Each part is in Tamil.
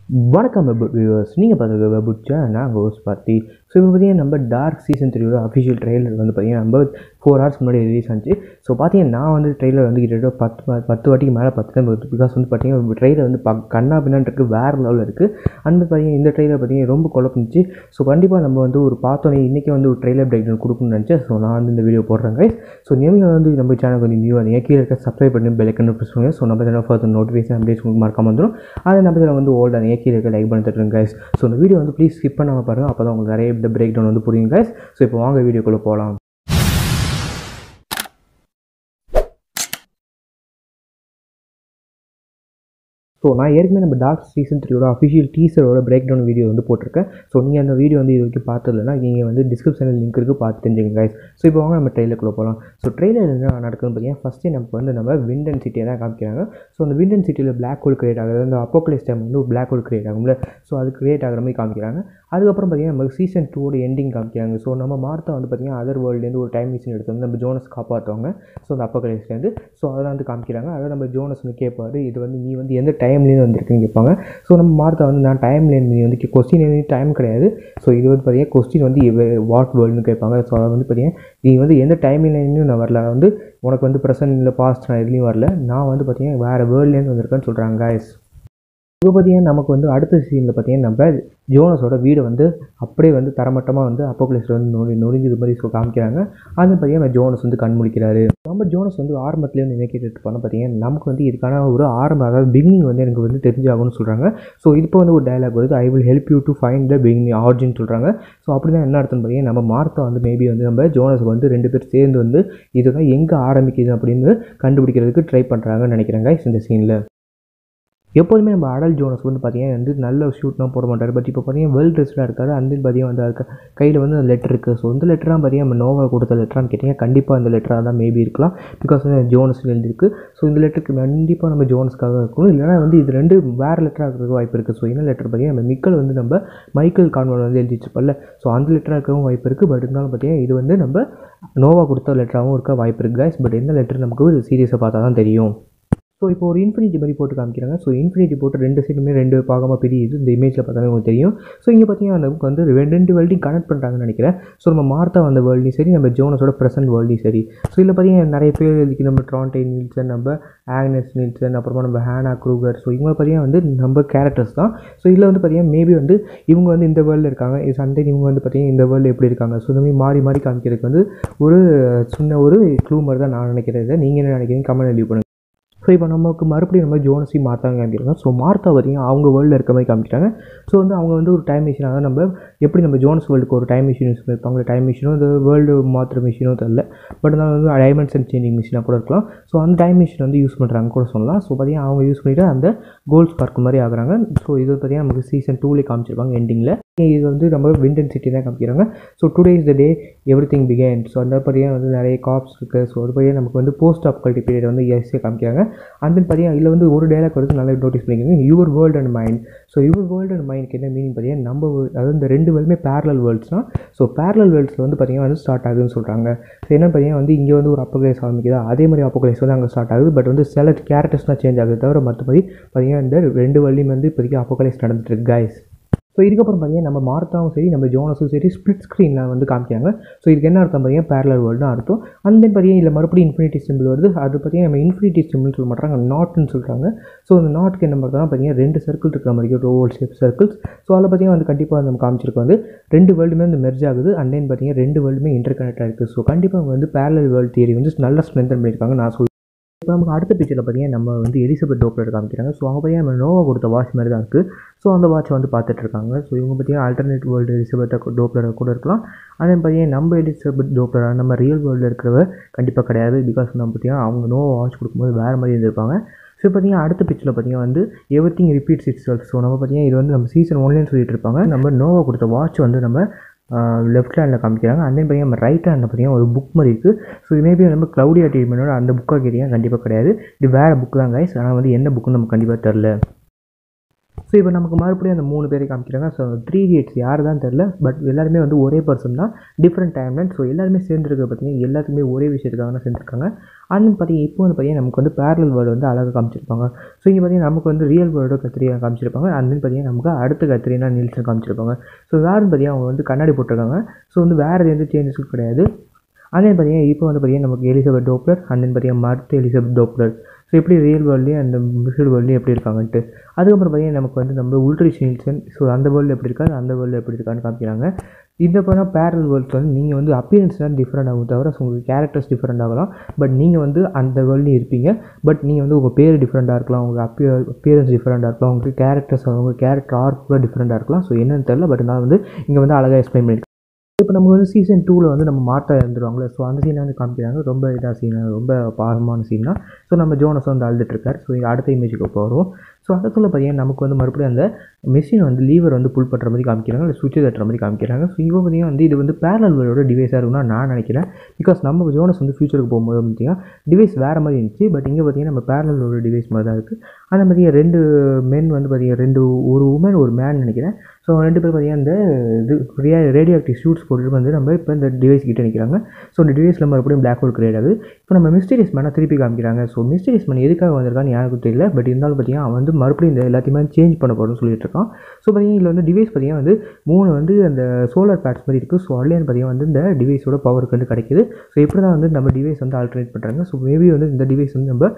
வணக்கம் வெப் வியூவர்ஸ் நீங்கள் பார்த்துருக்க வெபுச்சா நான் கோஸ் பார்த்தி ஸோ இப்போ பார்த்தீங்கன்னா நம்ம டார்க் சீசன் த்ரீயோட அஃபிஷியல் ட்ரெய்லர் வந்து பார்த்தீங்கன்னா நம்ம ஃபோர் ஹவர்ஸ் முன்னாடி ரிலீஸ் ஆச்சு ஸோ பார்த்தீங்கன்னா நான் வந்து ட்ரெய்லர் வந்து கிட்டத்தட்ட பத்து ப- பத்து வாட்டிக்கு மேலே பத்து தான் பிகாஸ் வந்து பார்த்தீங்கன்னா ட்ரெய்லர் வந்து ப கண்ணா பின்னான்னு இருக்குது வேறு லெவலில் இருக்குது அந்த பார்த்தீங்கன்னா இந்த ட்ரெய்லர் பார்த்தீங்கன்னா ரொம்ப குழப்பிச்சு ஸோ கண்டிப்பாக நம்ம வந்து ஒரு பார்த்தோன்னே இன்றைக்கி வந்து ஒரு ட்ரெய்லர் பிரேக் கொடுக்கணும்னு நினச்சேன் ஸோ நான் வந்து இந்த வீடியோ போடுறேன் guys ஸோ நீங்கள் வந்து நம்ம சேனலுக்கு வந்து நியூ வந்து கீழே இருக்க சப்ஸ்கிரைப் பண்ணி பெல்லைக்கன்னு ப்ரெஸ் பண்ணுங்கள் ஸோ நம்ம சேனல் ஃபர்தர் நோட்டிஃபிகேஷன் அப்டேட்ஸ் உங்களுக்கு மறக்காம வந்துடும் அதை நம்ம சேனல் வந்து ஓல்டு அந்த கீழே இருக்க லைக் பண்ணி தட்டுருங்க guys ஸோ இந்த வீடியோ வந்து ப்ளீஸ் ஸ்கிப் பண்ணாமல் பாருங்கள் அப்போ தான் உங்களுக்கு நிறைய இந்த பிரேக் டவுன் வந்து புரியும் guys ஸோ இப்போ வாங்க வீடியோக்குள்ளே போகலாம் ஸோ நான் ஏற்கனவே நம்ம டார்க் சீசன் த்ரீயோட அஃபிஷியல் டீசரோட பிரேக் டவுன் வீடியோ வந்து போட்டிருக்கேன் ஸோ நீங்கள் அந்த வீடியோ வந்து இது வரைக்கும் பார்த்ததில்லைனா நீங்கள் வந்து டிஸ்கிரிப்ஷனில் லிங்க் இருக்குது பார்த்து தெரிஞ்சுங்க guys ஸோ இப்போ வாங்க நம்ம ட்ரெயிலருக்குள்ளே போகலாம் ஸோ ட்ரெயிலர் என்ன நடக்குதுன்னு பார்த்தீங்கன்னா ஃபஸ்ட்டே நமக்கு வந்து நம்ம விண்டன் சிட்டியை தான் காமிக்கிறாங்க ஸோ அந்த விண்டன் சிட்டியில் பிளாக் ஹோல் கிரியேட் ஆகுது அந்த அப்போக்லிஸ் டைம் வந்து பிளாக் ஹோல் கிரியேட் ஆகும்ல ஸோ அது கிரியேட் ஆகிற மாதிரி காமிக்கிறாங்க அதுக்கப்புறம் பார்த்தீங்கன்னா நமக்கு சீசன் டூவோட எண்டிங் காமிக்கிறாங்க ஸோ நம்ம மார்த்தா வந்து பார்த்தீங்கன்னா அதர் வேர்ல்ட்லேருந்து ஒரு டைம் மிஷின் எடுத்து வந்து நம்ம ஜோனஸ் காப்பாற்றுவாங்க ஸோ அந்த அப்போக்லிஸ்லேருந்து ஸோ அதெல்லாம் வந்து காமிக்கிறாங்க அதை நம்ம ஜோனஸ் வந்து கேட்பாரு இது வந்து நீ வந்து எந்த டைம்லேருந்து வந்திருக்குன்னு கேட்பாங்க ஸோ நம்ம மார்த்தா வந்து நான் டைம் லேன் நீ வந்து கொஸ்டின் டைம் கிடையாது ஸோ இது வந்து பார்த்தீங்கன்னா கொஸ்டின் வந்து வாட் வேர்ல்டுன்னு கேட்பாங்க ஸோ அதை வந்து பார்த்தீங்கன்னா நீ வந்து எந்த டைம் லைன்லையும் நான் வரல வந்து உனக்கு வந்து ப்ரெசன்ட் இல்லை பாஸ்ட் நான் எதுலேயும் வரல நான் வந்து பார்த்தீங்கன்னா வேறு வேர்ல்ட்லேருந்து வந்திருக்கேன்னு சொல்கிறாங்க guys இப்போ பார்த்தீங்கன்னா நமக்கு வந்து அடுத்த சீனில் பார்த்தீங்கன்னா நம்ம ஜோனஸோட வீடு வந்து அப்படியே வந்து தரமட்டமாக வந்து அப்போக்லிஸில் வந்து நொறி நொறுங்கிது மாதிரி ஸோ காமிக்கிறாங்க அது பார்த்தீங்கன்னா ஜோனஸ் வந்து கண் முழிக்கிறாரு நம்ம ஜோனஸ் வந்து ஆரம்பத்துலேயே வந்து என்ன கேட்டுட்டு இருப்பான்னு பார்த்தீங்கன்னா நமக்கு வந்து இதுக்கான ஒரு ஆரம்பம் அதாவது பிகினிங் வந்து எனக்கு வந்து தெரிஞ்சாகும்னு சொல்கிறாங்க ஸோ இப்போ வந்து ஒரு டயலாக் வருது I will help you to find the beginning origin சொல்கிறாங்க ஸோ அப்படி தான் என்ன அர்த்தம் பார்த்தீங்கன்னா நம்ம மார்த்தா வந்து மேபி வந்து நம்ம ஜோனஸ் வந்து ரெண்டு பேர் சேர்ந்து வந்து இதுதான் எங்கே ஆரம்பிக்குது அப்படின்னு கண்டுபிடிக்கிறதுக்கு ட்ரை பண்ணுறாங்கன்னு நினைக்கிறேன் guys இந்த சீனில் எப்போதுமே நம்ம அடல் ஜோனஸ் வந்து பார்த்தீங்கன்னா வந்து நல்ல ஷூட்லாம் போட மாட்டார் பட் இப்போ பார்த்தீங்கன்னா வெல் ட்ரெஸ்டாக இருக்காரு அந்த பார்த்தீங்கன்னா வந்து அதுக்கு கையில் வந்து அந்த லெட்டர் இருக்குது ஸோ இந்த லெட்டராக பார்த்தீங்கன்னா நம்ம நோவா கொடுத்த லெட்டரான்னு கேட்டிங்கன்னா கண்டிப்பாக அந்த லெட்டராக தான் மேபி இருக்கலாம் பிகாஸ் வந்து ஜோனஸ் எழுதிருக்கு ஸோ இந்த லெட்டருக்கு கண்டிப்பாக நம்ம ஜோனஸ்க்காக இருக்கணும் இல்லைனா வந்து இது ரெண்டு வேறு லெட்டராக இருக்கிறதுக்கு வாய்ப்பு இருக்குது ஸோ என்ன லெட்டர் பார்த்தீங்கன்னா நம்ம மிக்கல் வந்து நம்ம மைக்கேல் கான்வன் வந்து எழுதி வச்சிருப்பல்ல ஸோ அந்த லெட்டராக இருக்கவும் வாய்ப்பு இருக்குது பட் இருந்தாலும் பார்த்தீங்கன்னா இது வந்து நம்ம நோவா கொடுத்த லெட்டராகவும் இருக்க வாய்ப்பு இருக்குது guys பட் என்ன லெட்டர் நமக்கு சீரியஸாக பார்த்தா தான் தெரியும் ஸோ இப்போ ஒரு இன்ஃபினிட்டி மாதிரி போட்டு காமிக்கிறாங்க ஸோ இன்ஃபினிட்டி போட்டு ரெண்டு சைடுமே ரெண்டு பாகமாக பிரியுது இந்த இமேஜில் பார்த்தாலே உங்களுக்கு தெரியும் ஸோ இங்கே பார்த்தீங்கன்னா நமக்கு வந்து ரெண்டு ரெண்டு வேர்ல்டையும் கனெக்ட் பண்ணுறாங்கன்னு நினைக்கிறேன் ஸோ நம்ம மார்த்தா வந்த வேர்ல்டையும் சரி நம்ம ஜோனஸோட ப்ரெசன்ட் வேர்ல்டையும் சரி ஸோ இதில் பார்த்தீங்கன்னா நிறைய பேர் இதுக்கு நம்ம ட்ரான்டே நீல்சன் நம்ம ஆக்னஸ் நீல்சன் அப்புறமா நம்ம ஹேனா க்ரூகர் ஸோ இவங்க பார்த்தீங்கன்னா வந்து நம்ம கேரக்டர்ஸ் தான் ஸோ இதில் வந்து பார்த்தீங்கன்னா மேபி வந்து இவங்க வந்து இந்த வேர்ல்டில் இருக்காங்க சண்டே இவங்க வந்து பார்த்தீங்கன்னா இந்த வேர்ல்டு எப்படி இருக்காங்க ஸோ இந்த மாதிரி மாறி மாறி காமிக்கிறதுக்கு வந்து ஒரு சின்ன ஒரு க்ளூ மாதிரி தான் நான் நினைக்கிறேன் இதை நீங்கள் என்ன நினைக்கிறீங்க கமெண்ட் லீவ் பண்ணுங்க ஸோ இப்போ நமக்கு மறுபடியும் நம்ம ஜோனஸி மார்த்தாங்க காமிக்கிறாங்க ஸோ மார்த்தா பார்த்தீங்கன்னா அவங்க வேர்ல்டில் இருக்க மாதிரி காமிக்கிறாங்க ஸோ வந்து அவங்க வந்து ஒரு டைம் மிஷின் அதாவது நம்ம எப்படி நம்ம ஜோனஸ் வேர்ல்டுக்கு ஒரு டைம் மிஷின் யூஸ் பண்ணியிருப்பாங்க டைம் மிஷினோ இந்த வேர்ல்டு மாத்திர மிஷினோ தெரியல பட் இருந்தாலும் வந்து டைமென்ஷன் சேஞ்சிங் மிஷினாக கூட இருக்கலாம் ஸோ அந்த டைம் மிஷின் வந்து யூஸ் பண்ணுறாங்க கூட சொல்லலாம் ஸோ பார்த்தீங்கன்னா அவங்க யூஸ் பண்ணிவிட்டு அந்த கோல்ஸ் பார்க் மாதிரி ஆகுறாங்க ஸோ இது பார்த்தீங்கன்னா நமக்கு சீசன் டூலேயே காமிச்சிருப்பாங்க எண்டிங்கில் இது வந்து நம்ம விண்டன் சிட்டி தான் காமிக்கிறாங்க so today is the day everything began so அந்த பார்த்தீங்கன்னா வந்து நிறைய காப்ஸ் இருக்குது ஸோ அது பார்த்தீங்கன்னா நமக்கு வந்து போஸ்ட் ஆஃப் கல்ட்டி பீரியட் வந்து எஸ்ஸே காமிக்கிறாங்க அந்த பார்த்தீங்கன்னா இதில் வந்து ஒரு டைலாக் வந்து நல்லா நோட்டீஸ் பண்ணிக்கோங்க your world and mind so your world and மைண்டுக்கு என்ன மீனிங் பார்த்தீங்கன்னா நம்ம world- அதாவது இந்த ரெண்டு வேர்ல்டுமே பேரலல் வேர்ல்ட்ஸ் தான் ஸோ பேரலல் வேர்ல்ட்ஸில் வந்து பார்த்தீங்கன்னா வந்து ஸ்டார்ட் ஆகுதுன்னு சொல்கிறாங்க ஸோ என்ன பார்த்தீங்கன்னா வந்து இங்கே வந்து ஒரு அப்போக்லேஸ் ஆரம்பிக்குதா அதே மாதிரி அப்போக்லேஸ் வந்து அங்கே ஸ்டார்ட் ஆகுது பட் வந்து சில கேரக்டர்ஸ் தான் சேஞ்ச் ஆகுது தவிர மற்றபடி பார்த்தீங்கன்னா இந்த ரெண்டு வேர்ல்டையும் வந்து இப்போதைக்கு அப்போக்லேஸ் நடந்துட்டு இருக்கு guys ஸோ இதுக்கப்புறம் பார்த்தீங்கன்னா நம்ம மார்த்தாவும் சரி நம்ம ஜோனஸும் சரி ஸ்பிளிட் ஸ்க்ரீனில் வந்து காமிக்கிறாங்க ஸோ இதுக்கு என்ன அர்த்தம் பார்த்தீங்கன்னா பேரலர் வேர்ல்டுன்னு அர்த்தம் அந்த தென் பார்த்தீங்கன்னா இல்லை மறுபடியும் இன்ஃபினிட்டி சிம்பிள் வருது அது பார்த்தீங்கன்னா நம்ம இன்ஃபினிட்டி சிம்பிள்னு சொல்ல மாட்டாங்க நாட்னு சொல்கிறாங்க ஸோ அந்த நாட்டுக்கு என்ன பார்த்தோம்னா பார்த்தீங்கன்னா ரெண்டு சர்க்கிள் இருக்கிற மாதிரி ரோல் ஷேப் சர்க்கிள்ஸ் ஸோ அதில் பார்த்தீங்கன்னா வந்து கண்டிப்பாக நம்ம காமிச்சிருக்கோம் வந்து ரெண்டு வேர்ல்டுமே வந்து மெர்ஜ் ஆகுது அண்ட் தென் பார்த்தீங்கன்னா ரெண்டு வேர்ல்டுமே இன்டர் கனெக்டாக இருக்குது ஸோ கண்டிப்பாக அவங்க வந்து பேரலல் வேர்ல்டு தியரி வந்து நல்லா ஸ்ட்ரென்தன் பண்ணியிருக்காங்க நான் சொல்லுவேன் இப்போ நமக்கு அடுத்த பிக்சரில் பார்த்தீங்கன்னா நம்ம வந்து எலிசபெத் டோப்லர் காமிக்கிறாங்க ஸோ அவங்க பார்த்தீங்கன்னா நம்ம நோவா கொடுத்த வாட்ச் மாதிரி தான் இருக்குது ஸோ அந்த வாட்ச் வந்து பார்த்துட்டு இருக்காங்க ஸோ இவங்க பார்த்தீங்கன்னா ஆல்டர்னேட் வேர்ல்டு எலிசபெத் டோப்லர் கூட இருக்கலாம் அதே பார்த்தீங்கன்னா நம்ம எலிசபெத் டோப்லர் நம்ம ரியல் வேர்ல்டில் இருக்கிறவ கண்டிப்பாக கிடையாது பிகாஸ் நம்ம பார்த்தீங்கன்னா அவங்க நோவா வாட்ச் கொடுக்கும்போது வேறு மாதிரி இருந்திருப்பாங்க ஸோ பார்த்தீங்கன்னா அடுத்த பிக்சரில் பார்த்தீங்கன்னா வந்து everything repeats itself so நம்ம பார்த்தீங்கன்னா இது வந்து நம்ம சீசன் ஒன்லேன்னு சொல்லிட்டு இருப்பாங்க நம்ம நோவா கொடுத்த வாட்ச் வந்து நம்ம லெஃப்ட் ஹேண்டில் காமிக்கிறாங்க அண்ட் தென் பார்த்தீங்கன்னா நம்ம ரைட் ஹேண்டில் பார்த்தீங்கன்னா ஒரு புக் மாதிரி இருக்குது ஸோ இது மேபி நம்ம க்ளவுடியா டீமனோட அந்த புக்காக கேட்டீங்கன்னா கண்டிப்பாக கிடையாது இது வேறு புக் தான் கைஸ் ஆனால் வந்து என்ன புக்குன்னு நமக்கு கண்டிப்பாக தெரில ஸோ இப்போ நமக்கு மறுபடியும் அந்த மூணு பேரை காமிக்கிறாங்க ஸோ த்ரீ இடியட்ஸ் யார் தான் தெரில பட் எல்லாருமே வந்து ஒரே பர்சன் தான் டிஃப்ரெண்ட் டைம்லைன் ஸோ எல்லாருமே சேர்ந்துருக்க பார்த்தீங்கன்னா எல்லாத்துக்குமே ஒரே விஷயத்துக்காக தான் சேர்ந்துருக்காங்க அண்ட் பார்த்தீங்கன்னா இப்போ வந்து பார்த்தீங்கன்னா நமக்கு வந்து பேரல் வேர்டு வந்து அழகாக காமிச்சிருப்பாங்க ஸோ இங்கே பார்த்தீங்கன்னா நமக்கு வந்து ரியல் வேர்டோ கத்திரியா காமிச்சிருப்பாங்க அண்ட் தென் பார்த்தீங்கன்னா நமக்கு அடுத்த கத்திரினா நீல்சன் காமிச்சிருப்பாங்க ஸோ யாருன்னு பார்த்தீங்கன்னா அவங்க வந்து கண்ணாடி போட்டிருக்காங்க ஸோ வந்து வேறு எந்த சேஞ்சஸும் கிடையாது அண்ட் தென் பார்த்தீங்கன்னா இப்போ வந்து பார்த்தீங்கன்னா நமக்கு எலிசபெத் டோப்லர் அண்ட் தென் பார்த்தீங்கன்னா மர்த் எலிசபெத் டோப்லர் ஸோ எப்படி ரியல் வேர்ல்ட்லேயும் அந்த மிஷில் வேர்ல்ட்லேயும் எப்படி இருக்காங்கன்ட்டு அதுக்கப்புறம் பார்த்தீங்கன்னா நமக்கு வந்து நம்ம உல்ட்ரிஷ் நீல்சன் ஸோ அந்த வேர்ல்டு எப்படி இருக்காது அந்த வேர்ல்டு எப்படி இருக்கான்னு காமிக்கிறாங்க இந்த போனால் பேரல் வேர்ல்ட்ஸ் வந்து நீங்கள் வந்து அப்பியரன்ஸ் தான் டிஃப்ரெண்ட் ஆகும் தவிர ஸோ உங்களுக்கு கேரக்டர்ஸ் டிஃப்ரெண்ட் ஆகலாம் பட் நீங்கள் வந்து அந்த வேர்ல்ட்லேயும் இருப்பீங்க பட் நீங்கள் வந்து உங்கள் பேர் டிஃப்ரெண்ட்டாக இருக்கலாம் உங்கள் அப்பியர் அப்பியரன்ஸ் டிஃப்ரெண்ட்டாக இருக்கலாம் உங்களுக்கு கேரக்டர்ஸ் உங்கள் கேரக்டர் ஆர்க் கூட டிஃப்ரெண்ட்டாக இருக்கலாம் ஸோ என்னன்னு தெரில பட் நான் வந்து இங்கே வந்து அழகாக எக்ஸ்பிளைன் பண்ணியிருக்கேன் இப்போ நமக்கு வந்து சீசன் டூவில் வந்து நம்ம மார்த்தா இறந்துருவாங்களே ஸோ அந்த சீனை வந்து காமிக்கிறாங்க ரொம்ப இதாக சீன் ரொம்ப பாகமான சீன் தான் ஸோ நம்ம ஜோனஸ் வந்து அழுதுட்டுருக்கார் ஸோ இங்கே அடுத்த இமேஜுக்கு போகிறோம் ஸோ அதுக்குள்ளே பார்த்தீங்கன்னா நமக்கு வந்து மறுபடியும் அந்த மிஷின் வந்து லீவர் வந்து புல் பண்ணுற மாதிரி காமிக்கிறாங்க இல்லை சுவிட்ச் தட்டுற மாதிரி காமிக்கிறாங்க ஸோ இப்போ பார்த்தீங்கன்னா வந்து இது வந்து பேரல் வேர்டோட டிவைஸாக இருக்கும்னா நான் நினைக்கிறேன் பிகாஸ் நம்ம ஜோனஸ் வந்து ஃபியூச்சருக்கு போகும்போது பார்த்தீங்கன்னா டிவைஸ் வேறு மாதிரி இருந்துச்சு பட் இங்கே பார்த்தீங்கன்னா நம்ம பேரல் வேர்டோட டிவைஸ் மாதிரி தான் இருக்குது அந்த மாதிரி ரெண்டு மென் வந்து பார்த்தீங்கன்னா ரெண்டு ஒரு உமன் ஒரு மேன் நினைக்கிறேன் ஸோ ரெண்டு பேர் பார்த்தீங்கன்னா இந்த இது ரியா ரேடியோ ஆக்டிவ் ஷூட்ஸ் போட்டுட்டு வந்து நம்ம இப்போ இந்த டிவைஸ் கிட்ட நிற்கிறாங்க ஸோ இந்த டிவைஸில் மறுபடியும் பிளாக் ஹோல் கிரியேட் ஆகுது இப்போ நம்ம மிஸ்டீரியஸ் மேனை திருப்பி காமிக்கிறாங்க ஸோ மிஸ்டீரியஸ் மேன் எதுக்காக வந்திருக்கான்னு எனக்கு தெரியல பட் இருந்தாலும் பார்த்தீங்கன்னா அவன் வந்து மறுபடியும் இந்த எல்லாத்தையுமே சேஞ்ச் பண்ண போகிறோம்னு சொல்லிட்டு இருக்கான் ஸோ பார்த்தீங்கன்னா இதில் வந்து டிவைஸ் பார்த்தீங்கன்னா வந்து மூணு வந்து அந்த சோலார் பேட்ஸ் மாதிரி இருக்குது ஸோ அதுலேயே பார்த்தீங்கன்னா வந்து இந்த டிவைஸோட பவருக்கு வந்து கிடைக்குது ஸோ இப்படி தான் வந்து நம்ம டிவைஸ் வந்து ஆல்டர்னேட் பண்ணுறாங்க ஸோ மேபி வந்து இந்த டிவைஸ் வந்து நம்ம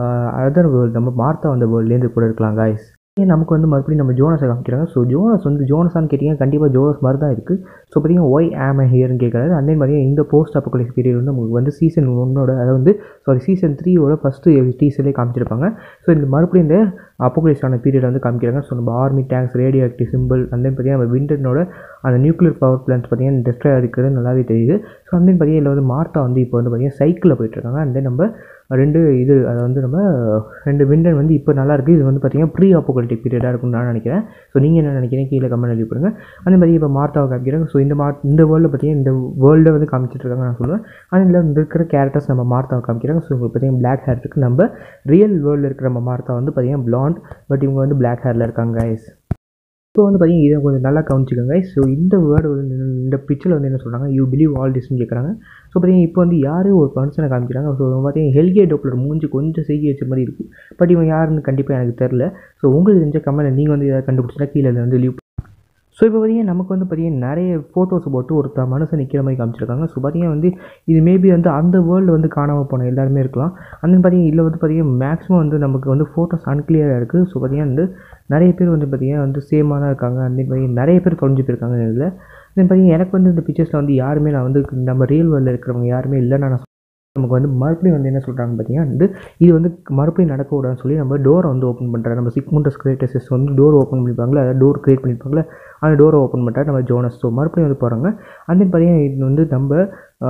அதர் வேர்ல்டு நம்ம மார்த்தா வந்த வேர்ல்ட்லேருந்து கூட இருக்கலாம் காய்ஸ் நமக்கு வந்து மறுபடியும் நம்ம ஜோனஸை காமிக்கிறாங்க ஸோ ஜோனஸ் வந்து ஜோனஸான்னு கேட்டிங்கன்னா கண்டிப்பாக ஜோனஸ் மாதிரி தான் இருக்குது ஸோ பார்த்தீங்கன்னா ஒய் ஆம் ஹியர்னு கேட்குறாரு அதே மாதிரி இந்த போஸ்ட் அப்போகலிஸ் பீரியட் வந்து நமக்கு வந்து சீசன் ஒன்னோட அதாவது வந்து சாரி சீசன் த்ரீயோட ஃபஸ்ட்டு டீசர்லேயே காமிச்சிருப்பாங்க ஸோ இந்த மறுபடியும் இந்த அப்போகலிஸான பீரியட் வந்து காமிக்கிறாங்க ஸோ நம்ம army tanks radioactive simple அந்த பார்த்தீங்கன்னா நம்ம விண்டனோட அந்த நியூக்ளியர் பவர் பிளான்ஸ் பார்த்தீங்கன்னா டெஸ்ட்ராய் இருக்கிறது நல்லாவே தெரியுது ஸோ அந்த பார்த்தீங்கன்னா இதில் வந்து மார்த்தா வந்து இப்போ வந்து பார்த்தீங்கன்னா சைக்கிளில் போயிட்டுருக்காங்க அண்ட் தென் நம்ம ரெண்டு இது அதை வந்து நம்ம ரெண்டு விண்டன் வந்து இப்போ நல்லா இருக்குது இது வந்து பார்த்தீங்கன்னா ப்ரீ அப்போகலிட்டிக் பீரியடாக இருக்கும்னு நான் நினைக்கிறேன் ஸோ நீங்கள் என்ன நினைக்கிறீங்க கீழே கமெண்ட் எழுதி போடுங்க அந்த மாதிரி இப்போ மார்த்தாவை காமிக்கிறாங்க ஸோ இந்த மார்ட் இந்த வேர்ல்டில் பார்த்தீங்கன்னா இந்த வேர்ல்டை வந்து காமிச்சிட்டு இருக்காங்க நான் சொல்லுவேன் அதில் இந்த இருக்கிற கேரக்டர்ஸ் நம்ம மார்த்தாவை காமிக்கிறாங்க ஸோ உங்களுக்கு பார்த்தீங்கன்னா பிளாக் ஹேர் இருக்குது நம்ம ரியல் வேர்ல்டில் இருக்கிற நம்ம மார்த்தா வந்து பார்த்தீங்கன்னா பிளாண்ட் பட் இவங்க வந்து பிளாக் ஹேரில் இருக்காங்க கைஸ் இப்போ வந்து பார்த்தீங்கன்னா இதை கொஞ்சம் நல்லா கவனிச்சிக்கோங்க ஸோ இந்த வேர்டு வந்து இந்த பிக்சரில் வந்து என்ன சொல்கிறாங்க யூ பிலீவ் ஆல் திஸ்னு கேட்குறாங்க ஸோ பார்த்தீங்கன்னா இப்போ வந்து யாரும் ஒரு பர்சனை காமிக்கிறாங்க ஸோ பார்த்தீங்கன்னா ஹெல்கே டோப்பில் மூஞ்சி கொஞ்சம் செய்கி வச்ச மாதிரி இருக்குது பட் இவன் யாருன்னு கண்டிப்பாக எனக்கு தெரில ஸோ உங்களுக்கு தெரிஞ்ச கமெண்ட் நீங்கள் வந்து எதாவது கண்டுபிடிச்சா கீழே வந்து லீவ் ஸோ இப்போ பார்த்தீங்கன்னா நமக்கு வந்து பார்த்தீங்கன்னா நிறைய ஃபோட்டோஸ் போட்டு ஒருத்த மனுஷன் நிற்கிற மாதிரி காமிச்சிருக்காங்க ஸோ பார்த்தீங்கன்னா வந்து இது மேபி வந்து அந்த வேர்ல்டு வந்து காணாமல் போன எல்லாருமே இருக்கலாம் அந்த பார்த்தீங்கன்னா இதில் வந்து பார்த்தீங்கன்னா மேக்ஸிமம் வந்து நமக்கு வந்து ஃபோட்டோஸ் அன்கிளியராக இருக்குது ஸோ பார்த்தீங்கன்னா வந்து நிறைய பேர் வந்து பார்த்தீங்கன்னா வந்து சேமாக தான் இருக்காங்க அந்த பார்த்தீங்கன்னா நிறைய பேர் தொலைஞ்சு போயிருக்காங்க இதில் தென் பார்த்தீங்கன்னா எனக்கு வந்து இந்த பிக்சர்ஸில் வந்து யாருமே நான் வந்து நம்ம ரியல் வேர்ல்டில் இருக்கிறவங்க யாருமே இல்லைன்னு நான் நமக்கு வந்து மறுபடியும் வந்து என்ன சொல்கிறாங்க பார்த்தீங்கன்னா வந்து இது வந்து மறுபடியும் நடக்கக்கூடாதுன்னு சொல்லி நம்ம டோரை வந்து ஓப்பன் பண்ணுறாரு நம்ம சிக்முண்டஸ் கிரியேட்டர்ஸ் வந்து டோர் ஓப்பன் பண்ணிப்பாங்களே அதாவது டோர் கிரியேட் பண்ணியிருப்பாங்களே அந்த டோரை ஓப்பன் பண்ணுறாரு நம்ம ஜோனஸ் ஸோ மறுபடியும் வந்து போகிறாங்க அந்த பார்த்தீங்கன்னா இது வந்து நம்ம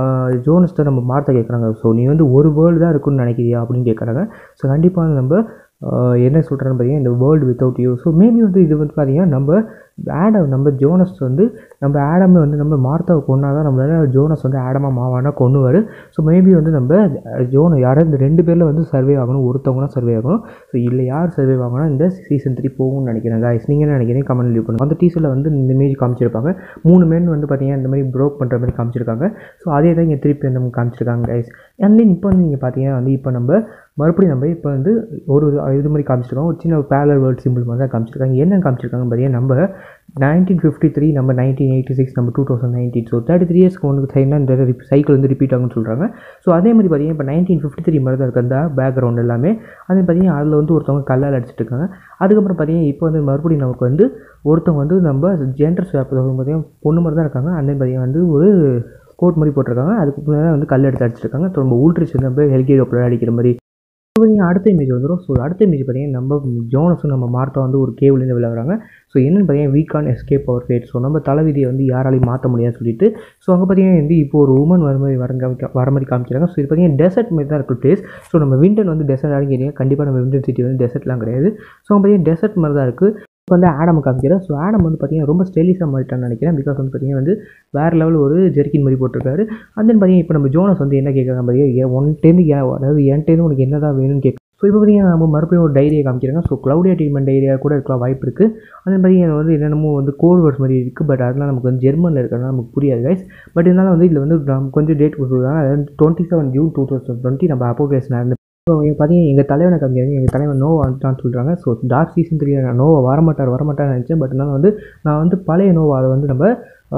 ஜோனஸ் தான் நம்ம மார்த்த கேட்குறாங்க ஸோ நீ வந்து ஒரு வேர்ல்டு தான் இருக்குன்னு நினைக்கிறியா அப்படின்னு கேட்குறாங்க ஸோ கண்டிப்பாக வந்து நம்ம என்ன சொல்கிறேன்னு பார்த்தீங்கன்னா இந்த world without you so maybe வந்து இது வந்து பார்த்தீங்கன்னா நம்ம ஆடம் நம்ம ஜோனஸ் வந்து நம்ம ஆடமை வந்து நம்ம மார்த்தாவை கொண்டா தான் நம்மளால ஜோனஸ் வந்து ஆடமாக மாவானா கொண்டுவார் ஸோ மேபி வந்து நம்ம ஜோன யாரும் இந்த ரெண்டு பேரில் வந்து சர்வே ஆகணும் ஒருத்தவங்க தான் சர்வே ஆகணும் ஸோ இல்லை யார் சர்வே ஆகணும் இந்த சீசன் த்ரீ போகும்னு நினைக்கிறேன் காய்ஸ் நீங்கள் என்ன நினைக்கிறீங்க கமெண்ட் லீவ் பண்ணுங்கள் அந்த டீசரில் வந்து இந்த இமேஜ் காமிச்சிருப்பாங்க மூணு மேன் வந்து பார்த்தீங்கன்னா இந்த மாதிரி ப்ரோக் பண்ணுற மாதிரி காமிச்சிருக்காங்க ஸோ அதே தான் இங்கே திருப்பி வந்து காமிச்சிருக்காங்க கைஸ் அண்ட் தென் இப்போ வந்து நீங்கள் பார்த்தீங்கன்னா வந்து இப்போ நம்ம மறுபடியும் நம்ம இப்போ வந்து ஒரு இது மாதிரி காமிச்சிருக்காங்க ஒரு சின்ன பேரலர் வேர்ல்ட் சிம்பிள் மாதிரி தான் காமிச்சிருக்காங்க என்ன காமிச்சிருக்காங்க பார்த்தீங்கன்னா நம்ம நைன்டீன் ஃபிஃப்டி த்ரீ நம்ம நைன்டீன் எயிட்டி சிக்ஸ் நம்ம two thousand nineteen so thirty three இயர்ஸ்க்கு ஒன்று சைனா இந்த சைக்கிள் வந்து ரிப்பீட் ஆகும்னு சொல்கிறாங்க ஸோ அதே மாதிரி பார்த்தீங்கன்னா இப்போ நைன்டீன் ஃபிஃப்டி த்ரீ மாதிரி தான் இருக்குது அந்த பேக்ரவுண்ட் எல்லாமே அதே பார்த்தீங்கன்னா அதில் வந்து ஒருத்தவங்க கல்லால் அடிச்சிட்டு இருக்காங்க அதுக்கப்புறம் பார்த்தீங்கன்னா இப்போ வந்து மறுபடியும் நமக்கு வந்து ஒருத்தவங்க வந்து நம்ம ஜென்டர் ஸ்வாப் பார்த்தீங்கன்னா பொண்ணு மாதிரி தான் இருக்காங்க அதே பார்த்தீங்கன்னா வந்து ஒரு கோட் மாதிரி போட்டிருக்காங்க அதுக்கு முன்னாடி வந்து கல் எடுத்து அடிச்சிருக்காங்க ஸோ நம்ம ஊல்ட்ரிச் வந்து நம்ம ஹெல்கேரோப்பில் அடிக்கிற மாதிரி பார்த்தீங்கன்னா அடுத்த இமேஜ் வந்துடும் ஸோ அடுத்த இமேஜ் பார்த்தீங்கன்னா நம்ம ஜோனஸும் நம்ம மார்த்தா வந்து ஒரு கேவ்லேருந்து விளையாடுறாங்க ஸோ என்னென்னு பார்த்தீங்கன்னா we can escape our fate so நம்ம தலைவிதியை வந்து யாராலையும் மாற்ற முடியாதுன்னு சொல்லிட்டு ஸோ அங்கே பார்த்தீங்கன்னா வந்து இப்போ ஒரு உமன் வர மாதிரி வர காமிக்க வர மாதிரி காமிக்கிறாங்க ஸோ இது பார்த்தீங்கன்னா டெசர்ட் மாதிரி தான் இருக்குது பிளேஸ் ஸோ நம்ம விண்டன் வந்து டெசர்ட் ஆடி கேட்டீங்க கண்டிப்பாக நம்ம விண்டன் சிட்டி வந்து டெசர்ட்லாம் கிடையாது ஸோ பார்த்தீங்கன்னா டெசர்ட் மாதிரி தான் இருக்குது இப்போ வந்து ஆடம் காமிக்கிறேன் ஸோ ஆடம் வந்து பார்த்தீங்கன்னா ரொம்ப ஸ்டைலிஷாக மாறிட்டான்னு நினைக்கிறேன் பிகாஸ் வந்து பார்த்தீங்கன்னா வந்து வேறு லெவல் ஒரு ஜெர்கின் மாதிரி போட்டிருக்காரு அந்த பார்த்தீங்கன்னா இப்போ நம்ம ஜோனஸ் வந்து என்ன கேட்குறாங்க பார்த்தீங்கன்னா ஒன்டேருந்து அதாவது என்கிட்டேருந்து உனக்கு என்ன தான் வேணும்னு கேட்க ஸோ இப்போ பார்த்தீங்கன்னா நம்ம மறுபடியும் ஒரு டைரியை காமிக்கிறாங்க ஸோ க்ளவுட் அட்டைன்மெண்ட் டைரியா கூட இருக்கலாம் வாய்ப்பு இருக்குது அதே மாதிரி வந்து என்னென்னமோ வந்து கோட் வேர்ட்ஸ் மாதிரி இருக்குது பட் அதெல்லாம் நமக்கு வந்து ஜெர்மனில் இருக்கிறதுனால நமக்கு புரியாது கைஸ் பட் இருந்தாலும் வந்து இதில் வந்து நம்ம கொஞ்சம் டேட் கொடுத்துருக்காங்க அதாவது twenty seven June two thousand twenty நம்ம அப்போகேஷன் நடந்து ஸோ இங்கே பார்த்தீங்கன்னா எங்கள் தலைவனை காமிக்காங்க எங்கள் தலைவன் நோவா வந்துட்டான்னு சொல்கிறாங்க ஸோ டார்க் சீசன் த்ரீ நான் நோவா வரமாட்டார் வரமாட்டார்னு நினச்சேன் பட் இருந்தாலும் வந்து நான் வந்து பழைய நோவா அதை வந்து நம்ம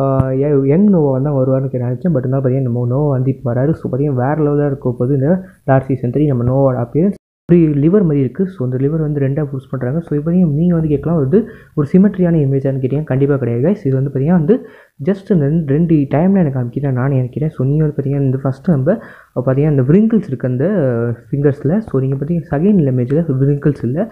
யங் நோவா வந்து வருவார்னு நினச்சேன் பட் இருந்தாலும் பார்த்தீங்கன்னா நம்ம நோவா வந்து இப்போ வராரு ஸோ பார்த்தீங்கன்னா வேறு லெவலில் இருக்க போது இந்த டார்க் சீசன் த்ரீ நம்ம நோவோட அப்பியரன்ஸ் ஒரு லிவர் மாதிரி இருக்குது ஸோ அந்த லிவர் வந்து ரெண்டாக யூஸ் பண்ணுறாங்க ஸோ இப்போ நீங்கள் வந்து கேட்கலாம் வந்து ஒரு சிமெட்ரியான இமேஜான்னு கேட்டிங்கன்னா கண்டிப்பாக கிடையாது guys. இது வந்து பார்த்தீங்கன்னா வந்து ஜஸ்ட் இந்த ரெண்டு ரெண்டு டைமில் எனக்கு காமிக்கிறேன் நான் நினைக்கிறேன் ஸோ நீங்கள் வந்து பார்த்தீங்கன்னா இந்த ஃபஸ்ட்டு நம்ம பார்த்தீங்கன்னா இந்த விரிங்கிள்ஸ் இருக்குது அந்த ஃபிங்கர்ஸில் ஸோ நீங்கள் பார்த்தீங்கன்னா செகண்ட் இமேஜில் விரிங்கிள்ஸ் இல்லை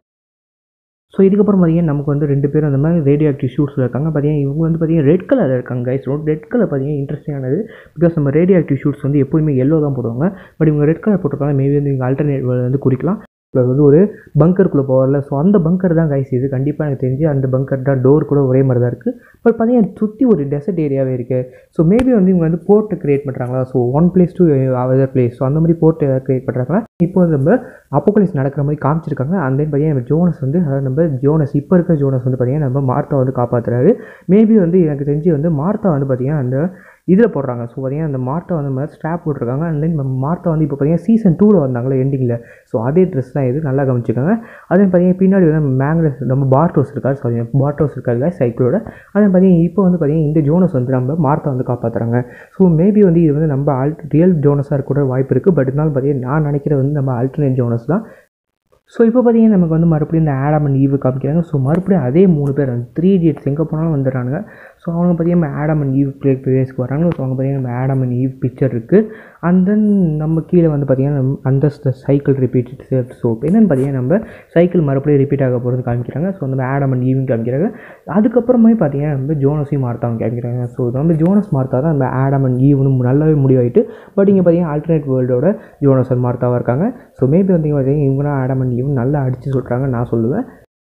ஸோ இதுக்கப்புறம் பார்த்தீங்கன்னா நமக்கு வந்து ரெண்டு பேரும் அந்த மாதிரி ரேடியோ ஆக்டிவ் ஷூட்ஸில் இருக்காங்க பார்த்தீங்கன்னா இவங்க வந்து பார்த்தீங்கன்னா ரெட் கலரில் இருக்காங்க கைஸ் ரெட் கலர் பார்த்தீங்கன்னா இன்ட்ரெஸ்டிங்கானது பிகாஸ் நம்ம ரேடியோ ஆக்டிவ் ஷூட்ஸ் வந்து எப்போயுமே எல்லோ தான் போடுவாங்க பட் இவங்க ரெட் கலர் போட்டிருக்காங்க மேபி வந்து இவங்க ஆல்டர்னேட் வந்து குறிக்கலாம் இப்போ வந்து ஒரு பங்கருக்குள்ளே போகல ஸோ அந்த பங்கர் தான் கைஸ் இது கண்டிப்பாக எனக்கு தெரிஞ்சு அந்த பங்கர் தான் டோர் கூட ஒரே மாதிரி தான் இருக்குது பட் பார்த்தீங்கன்னா சுற்றி ஒரு டெசர்ட் ஏரியாவே இருக்குது ஸோ மேபி வந்து இவங்க வந்து போர்ட்டை க்ரியேட் பண்ணுறாங்களா so one place to other place so அந்த மாதிரி போர்ட் ஏதாவது க்ரியேட் பண்ணுறாங்களா இப்போ நம்ம அப்போக்கலிஸ் நடக்கிற மாதிரி காமிச்சிருக்காங்க அந்த தென் பார்த்தீங்கன்னா நம்ம ஜோனஸ் வந்து அதாவது நம்ம ஜோனஸ் இப்போ இருக்க ஜோனஸ் வந்து பார்த்தீங்கன்னா நம்ம மார்த்தா வந்து காப்பாற்றுறாரு மேபி வந்து எனக்கு தெரிஞ்சு வந்து மார்த்தா வந்து பார்த்தீங்கன்னா அந்த இதில் போடுறாங்க ஸோ பார்த்தீங்கன்னா அந்த மார்த்தா வந்து மாதிரி ஸ்டாப் போட்டிருக்காங்க அண்ட் தென் மார்த்தா வந்து இப்போ பார்த்தீங்கன்னா சீசன் டூவில் வந்தாங்களே எண்டிங்கில் ஸோ அதே ட்ரெஸ் தான் இது நல்லா கவனிச்சிருக்காங்க அதே பார்த்தீங்கன்னா பின்னாடி வந்து மேங்கில் நம்ம பார்டோஸ் இருக்காரு சாரி பார்டோஸ் இருக்காரு சைக்கிளோட அதே பார்த்தீங்கன்னா இப்போ வந்து பார்த்தீங்கன்னா இந்த ஜோனஸ் வந்து நம்ம மார்த்தா வந்து காப்பாற்றுறாங்க ஸோ மேபி வந்து இது வந்து நம்ம ஆல்ட் ரியல் ஜோனஸாக இருக்க கூட வாய்ப்பு இருக்குது பட் இருந்தாலும் பார்த்தீங்கன்னா நான் நினைக்கிறது வந்து நம்ம ஆல்டர்னேட் ஜோனஸ் தான் ஸோ இப்போ பார்த்தீங்கன்னா நமக்கு வந்து மறுபடியும் இந்த ஆடம் அண்ட் ஈவு காமிக்கிறாங்க ஸோ மறுபடியும் அதே மூணு பேர் வந்து த்ரீ இடியட்ஸ் எங்கே போனாலும் வந்துடுறாங்க ஸோ அவங்க பார்த்தீங்கன்னா நம்ம ஆடம் அண்ட் ஈவ் ப்ளே பிளேஸ்க்கு வராங்க ஸோ அவங்க பார்த்தீங்கன்னா நம்ம ஆடம் அண்ட் ஈவ் பிக்சர் இருக்குது அண்ட் தென் நம்ம கீழே வந்து பார்த்தீங்கன்னா நம்ம அந்த சைக்கிள் ரிப்பீட் ஸோ என்னென்னு பார்த்தீங்கன்னா நம்ம சைக்கிள் மறுபடியும் ரிப்பீட் ஆக போகிறது காமிக்கிறாங்க ஸோ நம்ம ஆடம் அண்ட் ஈவிங் காமிக்கிறாங்க அதுக்கப்புறமே பார்த்தீங்கன்னா நம்ம ஜோனஸையும் மார்த்தாவும் காமிக்கிறாங்க ஸோ நம்ம ஜோனஸ் மார்த்தா தான் நம்ம ஆடம் அண்ட் ஈவனும் நல்லாவே முடிவாயிட்டு பட் இங்கே பார்த்தீங்கன்னா ஆல்டர்னேட் வேர்ல்டோட ஜோனஸ் அண்ட் மார்த்தாவாக இருக்காங்க ஸோ மேபி வந்து பார்த்தீங்கன்னா இவங்களாம் ஆடம் அண்ட் ஈவன் நல்லா அடித்து சொல்கிறாங்க நான் சொல்லுவேன்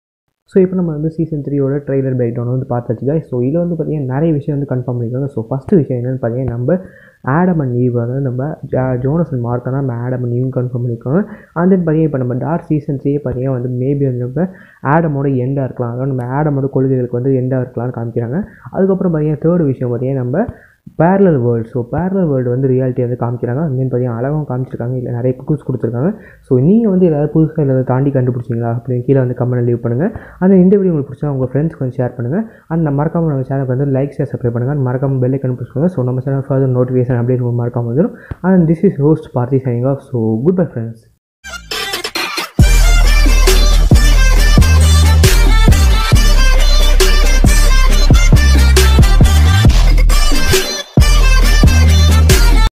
ஸோ இப்போ நம்ம வந்து சீசன் த்ரீயோட ட்ரெய்லர் பிரேக் டவுன் வந்து பார்த்தாச்சு guys. ஸோ இதில் வந்து பார்த்தீங்கன்னா நிறைய விஷயம் வந்து கன்ஃபார்ம் பண்ணியிருக்காங்க ஸோ ஃபஸ்ட்டு விஷயம் என்னென்னு பார்த்தீங்கன்னா நம்ம ஆடம் அண்ட் ஈவ் அதாவது நம்ம ஜா- ஜோனஸ் அண்ட் மார்க்கா நம்ம ஆடம் அண்ட் ஈவ் கன்ஃபார்ம் பண்ணியிருக்காங்க அண்ட் தென் பார்த்தீங்கன்னா இப்போ நம்ம டார்க் சீசன் த்ரீயே பார்த்தீங்கன்னா வந்து மேபி வந்து நம்ம ஆடமோட எண்டாக இருக்கலாம் அதாவது நம்ம ஆடமோட கொள்கைகளுக்கு வந்து எண்டாக இருக்கலாம்னு காமிக்கிறாங்க அதுக்கப்புறம் பார்த்தீங்கன்னா தேர்ட் விஷயம் பார்த்தீங்கன்னா நம்ம parallel world so parallel world வந்து ரியாலிட்டி வந்து காமிக்கிறாங்க and then பார்த்தீங்கன்னா அழகாகவும் காமிச்சிருக்காங்க இல்லை நிறைய குக்கூஸ் கொடுத்துருக்காங்க ஸோ நீங்கள் வந்து ஏதாவது புதுசாக ஏதாவது தாண்டி கண்டுபிடிச்சிங்களா அப்படின்னு கீழே வந்து கமெண்ட் லீவ் பண்ணுங்கள் அந்த இந்த வீடியோ உங்களுக்கு பிடிச்சா உங்கள் ஃப்ரெண்ட்ஸ்க்கு வந்து ஷேர் பண்ணுங்கள் அந்த மறக்காமல் நம்ம சேனலுக்கு வந்து லைக் ஷேர் சப்ஸ்கிரைப் பண்ணுங்கள் மறக்காமல் பெல் ஐக்கன் ப்ரெஸ் பண்ணுங்கள் ஸோ நம்ம சேனல் ஃபர்தர் நோட்டிஃபிகேஷன் அப்டேட் மறக்காமல் வந்துடும் and this is host Parthi signing off so good bye friends